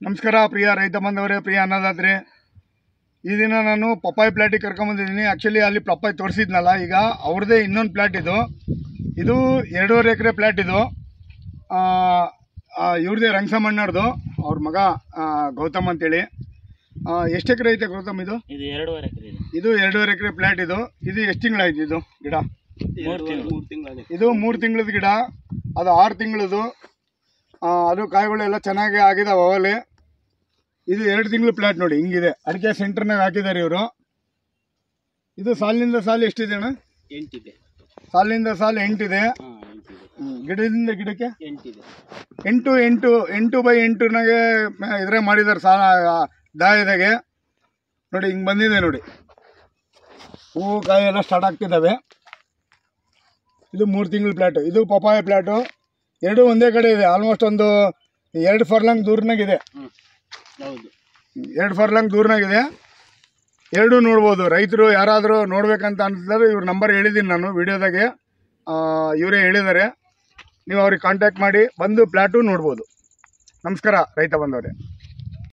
ನಮಸ್ಕಾರ ಪ್ರಿಯ ರೈತ ಬಾಂಧವರೇ ಪ್ರಿಯ ಅನ್ನದಾತ್ರಿ ಈ ದಿನ ನಾನು ಪಪ್ಪಾಯಿ ಪ್ಲಾಟಿಗೆ ಕರ್ಕೊಂಬಂದಿದ್ದೀನಿ ಆ್ಯಕ್ಚುಲಿ ಅಲ್ಲಿ ಪಪ್ಪಾಯಿ ತೋರಿಸಿದ್ನಲ್ಲ ಈಗ ಅವ್ರದ್ದೇ ಇನ್ನೊಂದು ಪ್ಲಾಟ್ ಇದು ಇದು ಎರಡೂವರೆ ಎಕರೆ ಪ್ಲಾಟ್ ಇದು ಇವ್ರದ್ದೇ ರಂಗಸಮಣ್ಣವ್ರದ್ದು ಅವ್ರ ಮಗ ಆ, ಗೌತಮ್ ಅಂತೇಳಿ ಎಷ್ಟು ಎಕರೆ ಐತೆ ಗೌತಮ್ ಇದು ಇದು ಎರಡೂವರೆ ಎಕರೆ ಇದೆ ಇದು ಎರಡೂವರೆ ಎಕರೆ ಪ್ಲಾಟ್ ಇದು ಇದು ಎಷ್ಟು ತಿಂಗಳಾಯ್ತು ಇದು ಗಿಡ ಮೂರು ತಿಂಗಳು ಇದು ಮೂರು ತಿಂಗಳದ ಗಿಡ ಅದು ಆರು ತಿಂಗಳದು ಅದು ಕಾಯಿಗಳೆಲ್ಲ ಚೆನ್ನಾಗಿ ಆಗಿದಾವೆ ಅವಲ್ಲಿ ಇದು ಎರಡು ತಿಂಗಳು ಪ್ಲಾಟ್ ನೋಡಿ ಹಿಂಗಿದೆ ಅಡಿಕೆ ಸೆಂಟರ್ನಾಗ ಹಾಕಿದ್ದಾರೆ ಇವರು ಇದು ಸಾಲಿನಿಂದ ಸಾಲು ಎಷ್ಟಿದೆ ಅಣ್ಣ ಎಂಟಿದೆ ಸಾಲಿನಿಂದ ಸಾಲು ಎಂಟಿದೆ ಹಾಂ ಎಂಟಿದೆ ಹ್ಮ್. ಗಿಡದಿಂದ ಗಿಡಕ್ಕೆ ಎಂಟಿದೆ ಎಂಟು ಎಂಟು ಎಂಟು ಬೈ ಎಂಟುನಾಗೆ ಇದ್ರೆ ಮಾಡಿದ್ದಾರೆ ಸಾಲ ದಾಯದಾಗೆ ನೋಡಿ ಹಿಂಗೆ ಬಂದಿದೆ ನೋಡಿ ಹೂವು ಕಾಯಿ ಎಲ್ಲ ಸ್ಟಾರ್ಟ್ ಆಗ್ತಿದ್ದಾವೆ ಇದು ಮೂರು ತಿಂಗಳ ಪ್ಲಾಟು ಇದು ಪಪಾಯ ಪ್ಲಾಟು ಎರಡು ಒಂದೇ ಕಡೆ ಇದೆ ಆಲ್ಮೋಸ್ಟ್ ಒಂದು ಎರಡು ಫರ್ಲಾಂಗ್ ದೂರನಾಗಿದೆ ಹ್ಞೂ ಹೌದು ಎರಡು ಫರ್ಲಾಂಗ್ ದೂರನಾಗಿದೆ ಎರಡೂ ನೋಡ್ಬೋದು ರೈತರು ಯಾರಾದರೂ ನೋಡ್ಬೇಕಂತ ಅನ್ಸಿದ್ರೆ ಇವ್ರ ನಂಬರ್ ಹೇಳಿದ್ದೀನಿ ನಾನು ವಿಡಿಯೋದಾಗೆ ಇವರೇ ಹೇಳಿದ್ದಾರೆ ನೀವು ಅವ್ರಿಗೆ ಕಾಂಟ್ಯಾಕ್ಟ್ ಮಾಡಿ ಬಂದು ಪ್ಲಾಟು ನೋಡ್ಬೋದು ನಮಸ್ಕಾರ ರೈತ ಬಂದವರೇ